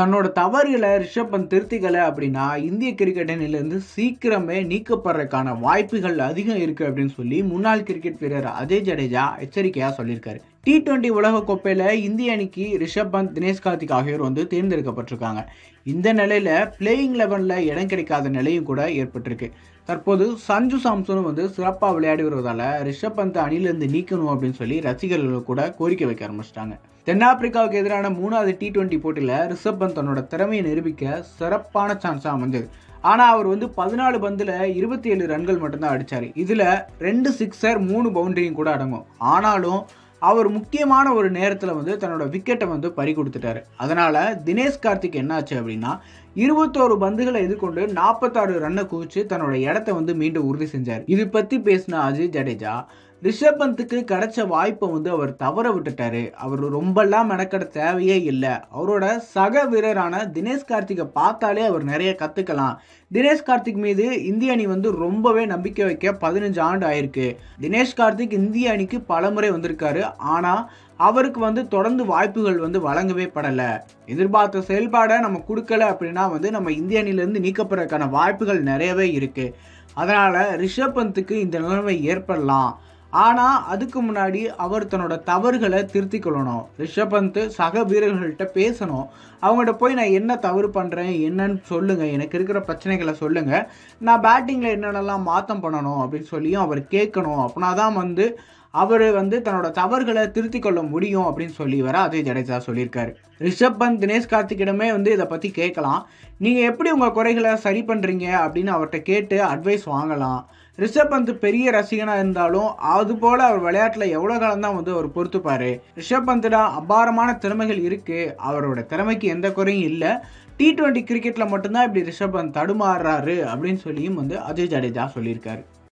தன்னோட தவறுகளை ரிஷப் பந்த் திருத்திக்கல அப்படின்னா இந்திய கிரிக்கெட் அணியிலிருந்து சீக்கிரமே நீக்கப்படுறதுக்கான வாய்ப்புகள் அதிகம் இருக்கு அப்படின்னு சொல்லி முன்னாள் கிரிக்கெட் வீரர் அஜய் ஜடேஜா எச்சரிக்கையா சொல்லியிருக்காரு டி டுவெண்ட்டி உலகக்கோப்பையில் இந்திய அணிக்கு ரிஷப் பந்த் தினேஷ் கார்த்திக் ஆகியோர் வந்து தேர்ந்தெடுக்கப்பட்டிருக்காங்க இந்த நிலையில பிளேயிங் லெவனில் இடம் கிடைக்காத நிலையும் கூட ஏற்பட்டிருக்கு தற்போது சஞ்சு சாம்சனும் வந்து சிறப்பாக விளையாடி வருவதால ரிஷப் பந்த் அணியிலிருந்து நீக்கணும் அப்படின்னு சொல்லி ரசிகர்கள் கூட கோரிக்கை வைக்க ஆரம்பிச்சிட்டாங்க தென்னாப்பிரிக்காவுக்கு எதிரான மூணாவது டி டுவெண்ட்டி போட்டியில் ரிஷப் பந்த் தன்னோட திறமையை நிரூபிக்க சிறப்பான சான்ஸாக அமைஞ்சது ஆனால் அவர் வந்து பதினாலு பந்தில் இருபத்தி ஏழு ரன்கள் மட்டும்தான் அடித்தார் இதில் ரெண்டு சிக்ஸர் மூணு பவுண்டரியும் கூட அடங்கும் ஆனாலும் அவர் முக்கியமான ஒரு நேரத்தில் வந்து தன்னோட விக்கெட்டை வந்து பறி கொடுத்துட்டாரு அதனால் தினேஷ் கார்த்திக் என்னாச்சு அப்படின்னா இருபத்தோரு பந்துகளை எதிர்கொண்டு நாற்பத்தாறு ரன்னை குவிச்சு தன்னோட இடத்த வந்து மீண்டும் உறுதி செஞ்சார் இது பற்றி பேசின அஜய் ஜடேஜா ரிஷப் பந்துக்கு கிடைச்ச வாய்ப்பை வந்து அவர் தவற விட்டுட்டாரு அவர் ரொம்பலாம் மெனக்கட தேவையே இல்லை அவரோட சக வீரரான தினேஷ் கார்த்திகை பார்த்தாலே அவர் நிறைய கற்றுக்கலாம் தினேஷ் கார்த்திக் மீது இந்திய அணி வந்து ரொம்பவே நம்பிக்கை வைக்க பதினஞ்சு ஆண்டு ஆயிருக்கு தினேஷ் கார்த்திக் இந்திய அணிக்கு பலமுறை வந்திருக்காரு ஆனால் அவருக்கு வந்து தொடர்ந்து வாய்ப்புகள் வந்து வழங்கவே படலை எதிர்பார்த்த செயல்பாடை நம்ம கொடுக்கல அப்படின்னா வந்து நம்ம இந்திய அணிலேருந்து நீக்கப்படுறதுக்கான வாய்ப்புகள் நிறையவே இருக்குது அதனால் ரிஷப் பந்துக்கு இந்த நிலைமை ஏற்படலாம் ஆனால் அதுக்கு முன்னாடி அவர் தன்னோட தவறுகளை திருத்தி கொள்ளணும் ரிஷப் பந்த் சக வீரர்கள்ட்ட பேசணும் அவங்கள்ட்ட போய் நான் என்ன தவறு பண்ணுறேன் என்னன்னு சொல்லுங்கள் எனக்கு இருக்கிற பிரச்சனைகளை சொல்லுங்கள் நான் பேட்டிங்கில் என்னென்னலாம் மாற்றம் பண்ணணும் அப்படின்னு சொல்லியும் அவர் கேட்கணும் அப்படின்னா தான் வந்து அவர் வந்து தன்னோட தவறுகளை திருத்தி கொள்ள முடியும் அப்படின்னு சொல்லி வர அஜய் ஜடேஜா சொல்லியிருக்காரு ரிஷப் பந்த் தினேஷ் கார்த்திக்கிடமே வந்து இதை பற்றி கேட்கலாம் நீங்கள் எப்படி உங்கள் குறைகளை சரி பண்ணுறீங்க அப்படின்னு அவர்கிட்ட கேட்டு அட்வைஸ் வாங்கலாம் ரிஷப் பந்த் பெரிய ரசிகனாக இருந்தாலும் அதுபோல் அவர் விளையாட்டில் எவ்வளோ காலம் தான் வந்து அவர் பொறுத்துப்பார் ரிஷப் பந்திட அபாரமான திறமைகள் இருக்குது அவரோட திறமைக்கு எந்த குறையும் இல்லை டி டுவெண்ட்டி கிரிக்கெட்டில் மட்டும்தான் இப்படி ரிஷப் பந்த் தடுமாறுறாரு அப்படின்னு சொல்லியும் வந்து அஜய் ஜடேஜா சொல்லியிருக்காரு